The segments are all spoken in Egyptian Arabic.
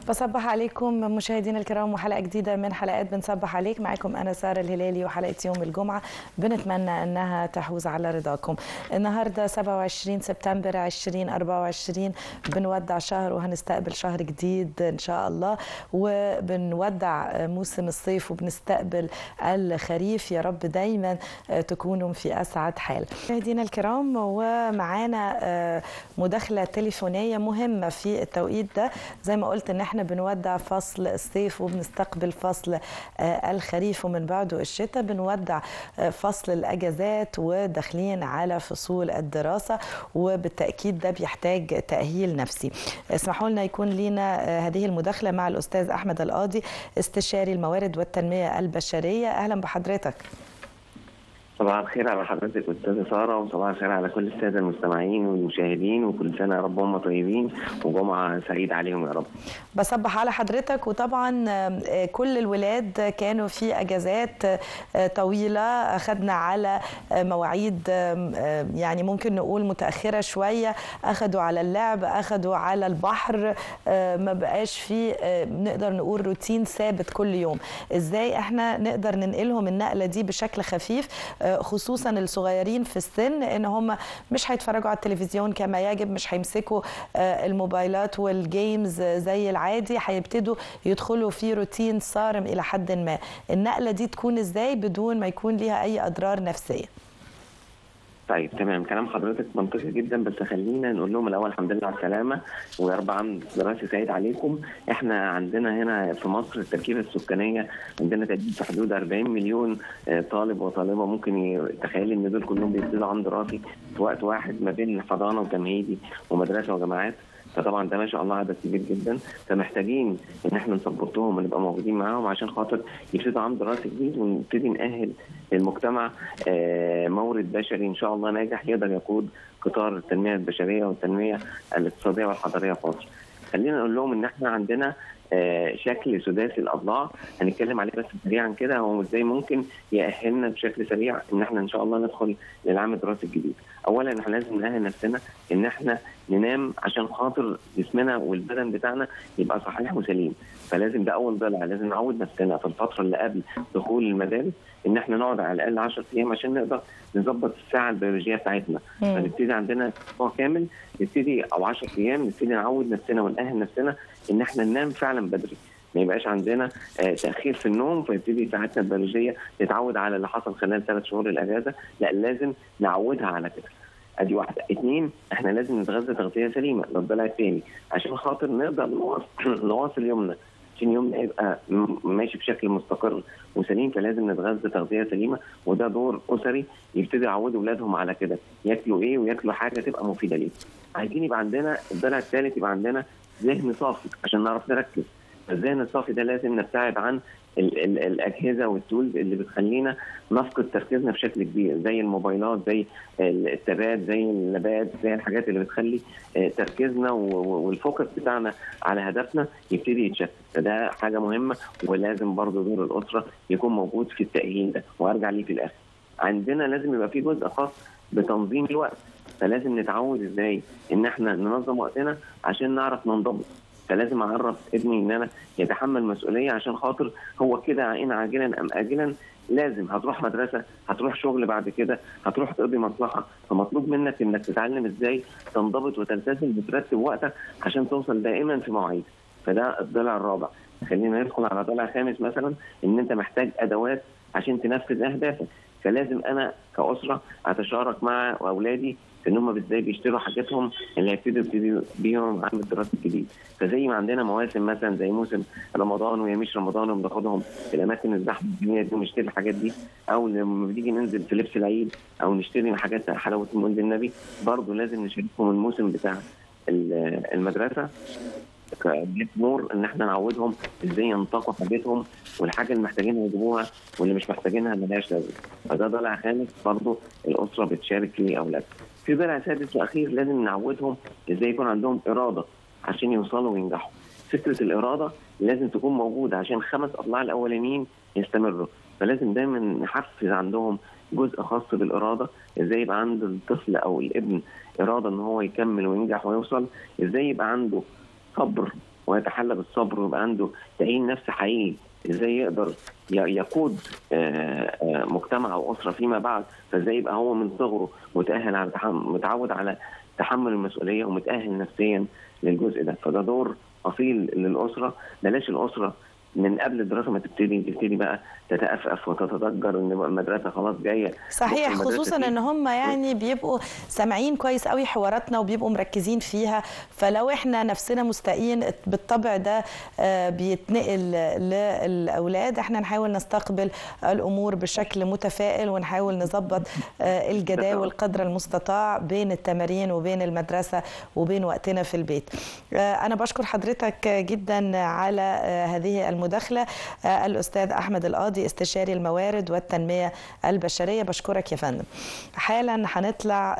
بصبح عليكم مشاهدينا الكرام وحلقه جديده من حلقات بنصبح عليك معكم انا ساره الهلالي وحلقه يوم الجمعه بنتمنى انها تحوز على رضاكم النهارده 27 سبتمبر 2024 بنودع شهر وهنستقبل شهر جديد ان شاء الله وبنودع موسم الصيف وبنستقبل الخريف يا رب دايما تكونوا في اسعد حال مشاهدينا الكرام ومعانا مداخله تليفونيه مهمه في التوقيت ده زي ما قلت ان احنا بنودع فصل الصيف وبنستقبل فصل الخريف ومن بعده الشتاء بنودع فصل الاجازات وداخلين على فصول الدراسه وبالتاكيد ده بيحتاج تاهيل نفسي اسمحوا لنا يكون لينا هذه المداخله مع الاستاذ احمد القاضي استشاري الموارد والتنميه البشريه اهلا بحضرتك صباح الخير على حضرتك استاذه ساره وصباح الخير على كل الساده المستمعين والمشاهدين وكل سنه يا رب هم طيبين وجمعه سعيده عليهم يا رب. بصبح على حضرتك وطبعا كل الولاد كانوا في اجازات طويله اخذنا على مواعيد يعني ممكن نقول متاخره شويه اخذوا على اللعب اخذوا على البحر ما بقاش في نقدر نقول روتين ثابت كل يوم ازاي احنا نقدر ننقلهم النقله دي بشكل خفيف خصوصا الصغيرين في السن ان هم مش هيتفرجوا على التلفزيون كما يجب مش هيمسكوا الموبايلات والجيمز زي العادي هيبتدوا يدخلوا في روتين صارم الى حد ما النقله دي تكون ازاي بدون ما يكون ليها اي اضرار نفسيه طيب تمام كلام حضرتك منطقي جدا بس خلينا نقول لهم الاول الحمد لله على السلامه ويا رب عام دراسي سعيد عليكم احنا عندنا هنا في مصر التركيبه السكانيه عندنا تقريبا في حدود 40 مليون طالب وطالبه ممكن يتخيل ان دول كلهم بيبتدوا عام دراسي في وقت واحد ما بين حضانه وتمهيدي ومدرسه وجامعات فطبعا ده ما شاء الله عدد كبير جدا فمحتاجين ان احنا نسبورتهم ونبقى موجودين معاهم عشان خاطر يبتدوا عام دراسي جديد ونبتدي نأهل المجتمع مورد بشري ان شاء الله ناجح يقدر يقود قطار التنميه البشريه والتنميه الاقتصاديه والحضاريه في مصر. خلينا نقول لهم ان احنا عندنا شكل سداسي الاضلاع هنتكلم عليه بس سريعا كده هو ازاي ممكن يأهلنا بشكل سريع ان احنا ان شاء الله ندخل للعام الدراسي الجديد. اولا احنا لازم نأهل نفسنا ان احنا ننام عشان خاطر جسمنا والبدن بتاعنا يبقى صحيح وسليم فلازم ده اول ضلع لازم نعود نفسنا في الفتره اللي قبل دخول المدارس ان احنا نقعد على الاقل 10 ايام عشان نقدر نظبط الساعه البيولوجيه بتاعتنا فنبتدي عندنا اسبوع كامل نبتدي او 10 ايام نبتدي نعود نفسنا ونأهل نفسنا ان احنا ننام فعلا بدري ما يبقاش عندنا تاخير في النوم فيبتدي ساعتنا البيولوجيه تتعود على اللي حصل خلال ثلاث شهور الاجازه لا لازم نعودها على كده ادي واحده اثنين احنا لازم نتغذى تغذيه سليمه ده الضلع الثاني عشان خاطر نقدر نواصل يومنا عشان يومنا يبقى ماشي بشكل مستقر وسليم فلازم نتغذى تغذيه سليمه وده دور اسري يبتدي يعودوا اولادهم على كده ياكلوا ايه وياكلوا حاجه تبقى مفيده ليهم عايزين يبقى عندنا الضلع الثالث يبقى عندنا ذهن صافي عشان نعرف نركز الذهن الصافي ده لازم نبتعد عن ال ال الاجهزه والتولز اللي بتخلينا نفقد تركيزنا بشكل كبير زي الموبايلات زي التابات زي اللابات زي الحاجات اللي بتخلي تركيزنا والفوكس بتاعنا على هدفنا يبتدي يتشتت فده حاجه مهمه ولازم برضه دور الاسره يكون موجود في التاهيل ده وارجع ليه في الاخر عندنا لازم يبقى في جزء خاص بتنظيم الوقت فلازم نتعود ازاي ان احنا ننظم وقتنا عشان نعرف ننضبط فلازم اعرف ابني ان انا يتحمل مسؤوليه عشان خاطر هو كده ان عاجلا ام اجلا لازم هتروح مدرسه هتروح شغل بعد كده هتروح تقضي مصلحه فمطلوب منك انك تتعلم ازاي تنضبط وتلتزم وترتب وقتك عشان توصل دائما في مواعيد فده الضلع الرابع خلينا ندخل على ضلع خامس مثلا ان انت محتاج ادوات عشان تنفذ اهدافك فلازم انا كاسره اتشارك مع اولادي ان هم ازاي بيشتروا حاجاتهم اللي هيبتدوا يبتدوا بيهم عام الدراسي الجديد فزي ما عندنا مواسم مثلا زي موسم رمضان ويميش رمضان وبناخدهم في الاماكن الزحمه الدنيا دي ونشتري الحاجات دي او لما بنيجي ننزل في لبس العيد او نشتري حاجات حلاوه مولد النبي برضه لازم نشاركهم الموسم بتاع المدرسه نور ان احنا نعودهم ازاي ينطقوا حاجتهم والحاجه اللي محتاجينها يجيبوها واللي مش محتاجينها ملهاش لازمه فده ضلع خامس برضه الاسره بتشارك فيه اولادها في ضلع سادس واخير لازم نعودهم ازاي يكون عندهم اراده عشان يوصلوا وينجحوا فكره الاراده لازم تكون موجوده عشان خمس اضلاع الاولانيين يستمروا فلازم دايما نحفز عندهم جزء خاص بالاراده ازاي يبقى عند الطفل او الابن اراده ان هو يكمل وينجح ويوصل ازاي يبقى عنده صبر ويتحلى بالصبر ويبقى عنده تعيين نفس حقيقي ازاي يقدر يقود مجتمع او اسره فيما بعد فازاي يبقى هو من صغره متاهل على متعود على تحمل المسؤوليه ومتاهل نفسيا للجزء ده فده دور اصيل للاسره بلاش الاسره من قبل الدراسه ما تبتدي تبتدي بقى تتأفأف وتتضجر ان المدرسه خلاص جايه صحيح خصوصا ان هم يعني بيبقوا سامعين كويس قوي حواراتنا وبيبقوا مركزين فيها فلو احنا نفسنا مستائين بالطبع ده بيتنقل للاولاد احنا نحاول نستقبل الامور بشكل متفائل ونحاول نظبط الجداول قدر المستطاع بين التمارين وبين المدرسه وبين وقتنا في البيت انا بشكر حضرتك جدا على هذه المداخله الاستاذ احمد القاضي القاضي استشاري الموارد والتنمية البشرية بشكرك يا فندم حالا هنطلع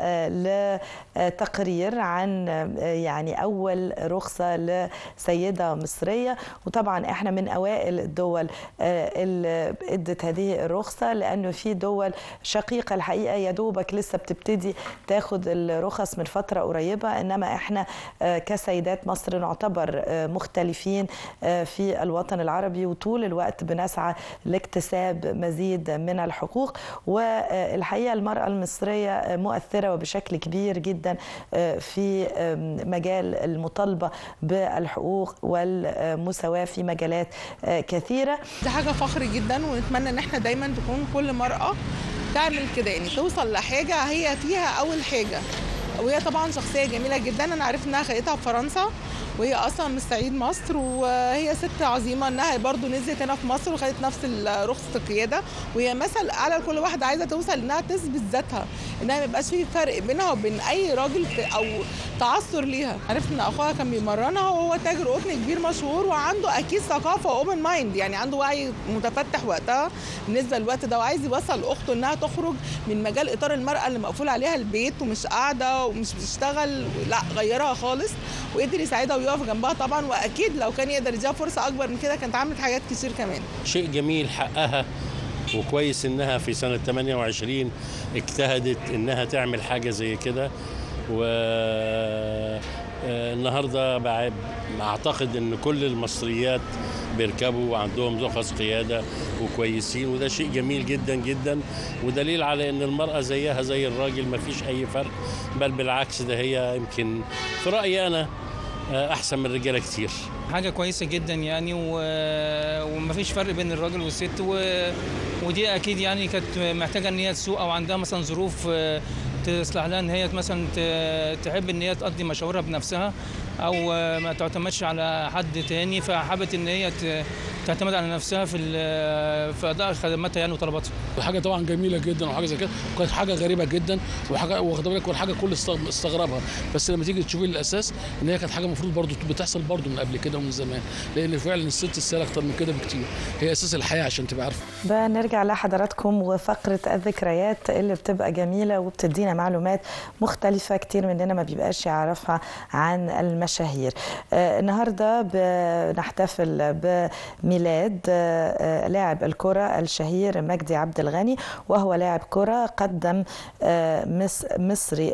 لتقرير عن يعني أول رخصة لسيدة مصرية وطبعا احنا من أوائل الدول اللي ادت هذه الرخصة لأنه في دول شقيقة الحقيقة يا دوبك لسه بتبتدي تاخد الرخص من فترة قريبة إنما احنا كسيدات مصر نعتبر مختلفين في الوطن العربي وطول الوقت بنسعى لاكتساب مزيد من الحقوق والحقيقه المراه المصريه مؤثره وبشكل كبير جدا في مجال المطالبه بالحقوق والمساواه في مجالات كثيره دي حاجه فخر جدا ونتمنى ان احنا دايما تكون كل مراه تعمل كده يعني توصل لحاجه هي فيها اول حاجه وهي طبعا شخصيه جميله جدا انا عرفت انها خدتها في فرنسا وهي اصلا من صعيد مصر وهي ست عظيمه انها برضو نزلت هنا في مصر وخدت نفس رخصه القياده وهي مثل اعلى لكل واحده عايزه توصل انها تثبت ذاتها انها ما يبقاش في فرق بينها وبين اي راجل او تعثر ليها عرفت ان اخوها كان بيمرنها وهو تاجر قطن كبير مشهور وعنده اكيد ثقافه اوبن مايند يعني عنده وعي متفتح وقتها بالنسبه للوقت ده وعايز يوصل لاخته انها تخرج من مجال اطار المراه اللي مقفول عليها البيت ومش قاعده ومش بتشتغل لا غيرها خالص وقدر يساعدها ويقف جنبها طبعا واكيد لو كان يقدر يديها فرصه اكبر من كده كانت عملت حاجات كتير كمان شيء جميل حقها وكويس انها في سنه 28 اجتهدت انها تعمل حاجه زي كده و النهارده اعتقد ان كل المصريات بيركبوا وعندهم رخص قياده وكويسين وده شيء جميل جدا جدا ودليل على ان المراه زيها زي الراجل ما فيش اي فرق بل بالعكس ده هي يمكن في رايي انا احسن من الرجاله كتير حاجه كويسه جدا يعني و... ومفيش فرق بين الراجل والست و... ودي اكيد يعني كانت محتاجه ان هي تسوق او عندها مثلا ظروف تصلح لها ان هي مثلا تحب ان هي تقضي مشاورها بنفسها او ما تعتمدش على حد تاني فحبت ان هي تعتمد على نفسها في في اداء خدماتها يعني وطلباتها. حاجه طبعا جميله جدا وحاجه زي كده وكانت حاجه غريبه جدا وحاجه واخد بالك حاجه كل استغربها بس لما تيجي تشوفي الاساس ان هي كانت حاجه المفروض برضو بتحصل برضو من قبل كده ومن زمان لان فعلا الست تستاهل اكتر من كده بكتير هي اساس الحياه عشان تبقى عارفه. بنرجع لحضراتكم وفقره الذكريات اللي بتبقى جميله وبتدينا معلومات مختلفه كتير مننا ما بيبقاش يعرفها عن المشاهير. آه النهارده بنحتفل بميلاد آه لاعب الكره الشهير مجدي عبد الغني وهو لاعب كره قدم آه مصري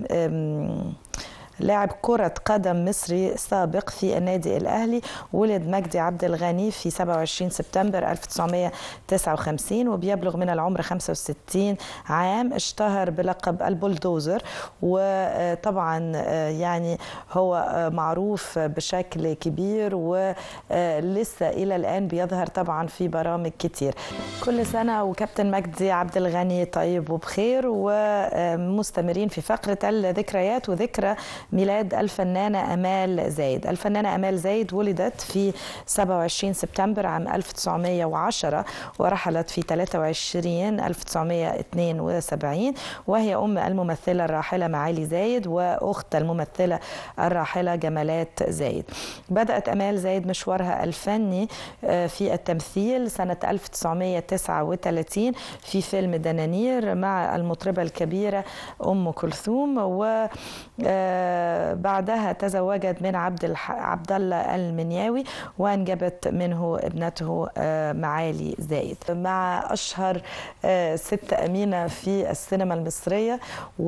لاعب كرة قدم مصري سابق في النادي الأهلي ولد مجدي عبد الغني في 27 سبتمبر 1959 وبيبلغ من العمر 65 عام اشتهر بلقب البلدوزر وطبعا يعني هو معروف بشكل كبير ولسه إلى الآن بيظهر طبعا في برامج كتير كل سنة وكابتن مجدي عبد الغني طيب وبخير ومستمرين في فقرة الذكريات وذكرى ميلاد الفنانة أمال زايد الفنانة أمال زايد ولدت في 27 سبتمبر عام 1910 ورحلت في 23 1972 وهي أم الممثلة الراحلة معالي زايد وأخت الممثلة الراحلة جمالات زايد بدأت أمال زايد مشوارها الفني في التمثيل سنة 1939 في فيلم دنانير مع المطربة الكبيرة أم كلثوم و وبعدها تزوجت من عبد الح... عبد الله المنياوي وانجبت منه ابنته آه، معالي زايد مع اشهر آه، ست امينه في السينما المصريه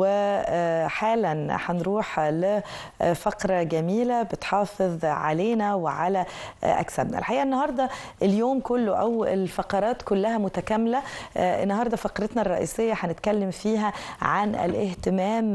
وحالا هنروح لفقره جميله بتحافظ علينا وعلى آه، اجسامنا الحقيقه النهارده اليوم كله او الفقرات كلها متكامله آه، النهارده فقرتنا الرئيسيه هنتكلم فيها عن الاهتمام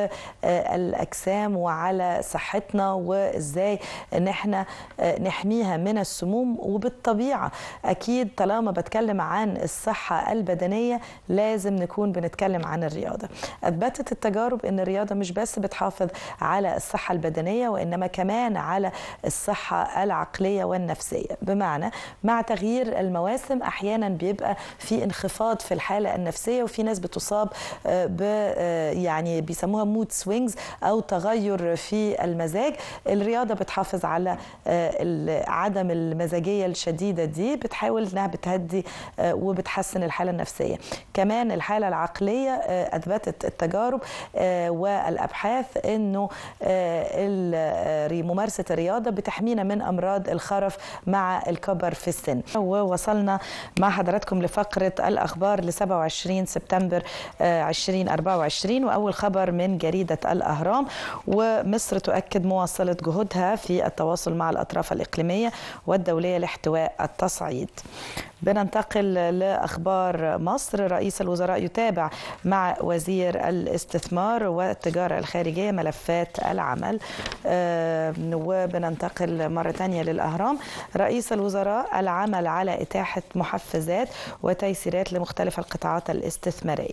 بالاجسام وعلى صحتنا وازاي ان احنا آه، نحميها من السموم وبالطبيعه اكيد طالما بتكلم عن الصحه البدنيه لازم نكون بنتكلم عن الرياضه اثبتت التجارب ان الرياضه مش بس بتحافظ على الصحه البدنيه وانما كمان على الصحه العقليه والنفسيه بمعنى مع تغيير المواسم احيانا بيبقى في انخفاض في الحاله النفسيه وفي ناس بتصاب آه، ب آه، يعني بيسموها مود سوينجز او تغير في المزاج الرياضه بتحافظ على آه، ال- عدم المزاجيه الشديده دي بتحاول انها بتهدي آه، وبتحسن الحاله النفسيه كمان الحاله العقليه آه، اثبتت التجارب آه، والابحاث انه آه، ال- آه، ممارسه الرياضه بتحمينا من امراض الخرف مع الكبر في السن ووصلنا مع حضراتكم لفقره الاخبار ل 27 سبتمبر آه، 2024 واول خبر من جريده الاهرام ومصر تؤكد مواصله جهودها في التواصل مع الاطراف الاقليميه والدوليه لاحتواء التصعيد بننتقل لاخبار مصر رئيس الوزراء يتابع مع وزير الاستثمار والتجاره الخارجيه ملفات العمل آه، وبننتقل مره ثانيه للاهرام رئيس الوزراء العمل على اتاحه محفزات وتيسيرات لمختلف القطاعات الاستثماريه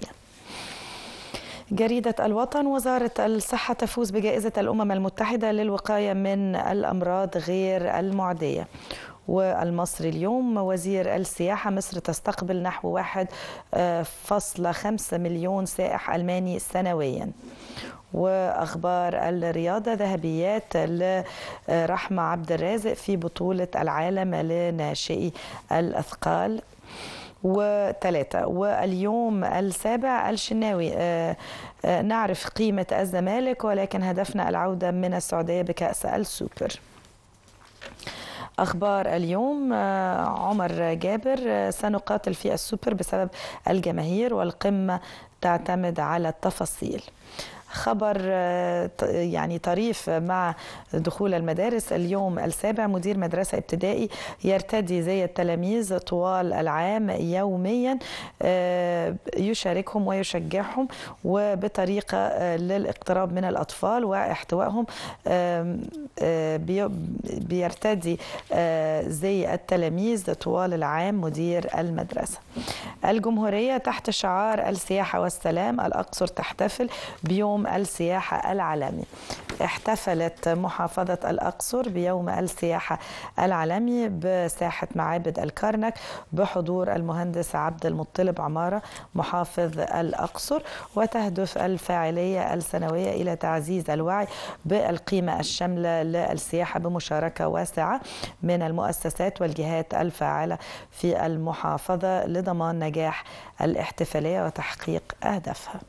جريدة الوطن وزارة الصحة تفوز بجائزة الأمم المتحدة للوقاية من الأمراض غير المعدية والمصري اليوم وزير السياحة مصر تستقبل نحو 1.5 مليون سائح ألماني سنويا واخبار الرياضه ذهبيات لرحمه عبد الرازق في بطوله العالم لناشئي الاثقال وثلاثة واليوم السابع الشناوي آه، آه، نعرف قيمة الزمالك ولكن هدفنا العودة من السعودية بكأس السوبر أخبار اليوم آه، عمر جابر آه، سنقاتل في السوبر بسبب الجماهير والقمة تعتمد على التفاصيل خبر آه، ط- يعني طريف مع دخول المدارس اليوم السابع مدير مدرسة ابتدائي يرتدي زي التلاميذ طوال العام يوميا آه، يشاركهم ويشجعهم وبطريقة آه، للاقتراب من الأطفال واحتوائهم آم، آه، بي- بيرتدي آه، زي التلاميذ طوال العام مدير المدرسة الجمهورية تحت شعار السياحة والسلام الأقصر تحتفل بيوم السياحة العالمي احتفلت محافظة الأقصر بيوم السياحة العالمي بساحة معابد الكرنك بحضور المهندس عبد المطلب عمارة محافظ الأقصر وتهدف الفاعلية السنوية إلى تعزيز الوعي بالقيمة الشاملة للسياحة بمشاركة واسعة من المؤسسات والجهات الفاعلة في المحافظة لضمان نجاح الاحتفالية وتحقيق أهدافها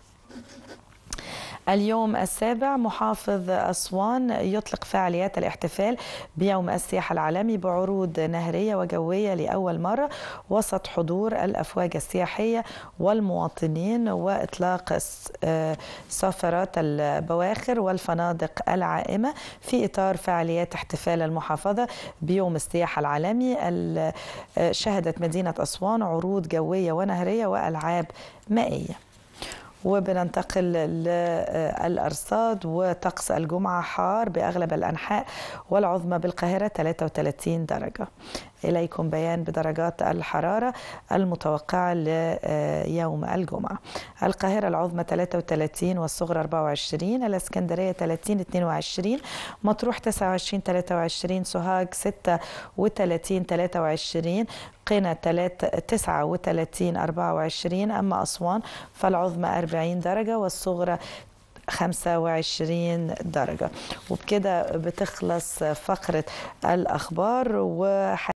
اليوم السابع محافظ أسوان يطلق فعاليات الاحتفال بيوم السياحة العالمي بعروض نهرية وجوية لأول مرة وسط حضور الأفواج السياحية والمواطنين وإطلاق س- آه، سفرات البواخر والفنادق العائمة في إطار فعاليات احتفال المحافظة بيوم السياحة العالمي ال- آه، شهدت مدينة أسوان عروض جوية ونهرية وألعاب مائية وبننتقل للأرصاد وطقس الجمعة حار بأغلب الأنحاء والعظمى بالقاهرة 33 درجة إليكم بيان بدرجات الحرارة المتوقعة ليوم الجمعة القاهرة العظمى 33 والصغرى 24 الإسكندرية 30 22 مطروح 29 23 سوهاج 36 23 قنا 39 24 أما أسوان فالعظمى 40 درجة والصغرى 25 درجة وبكده بتخلص فقرة الأخبار و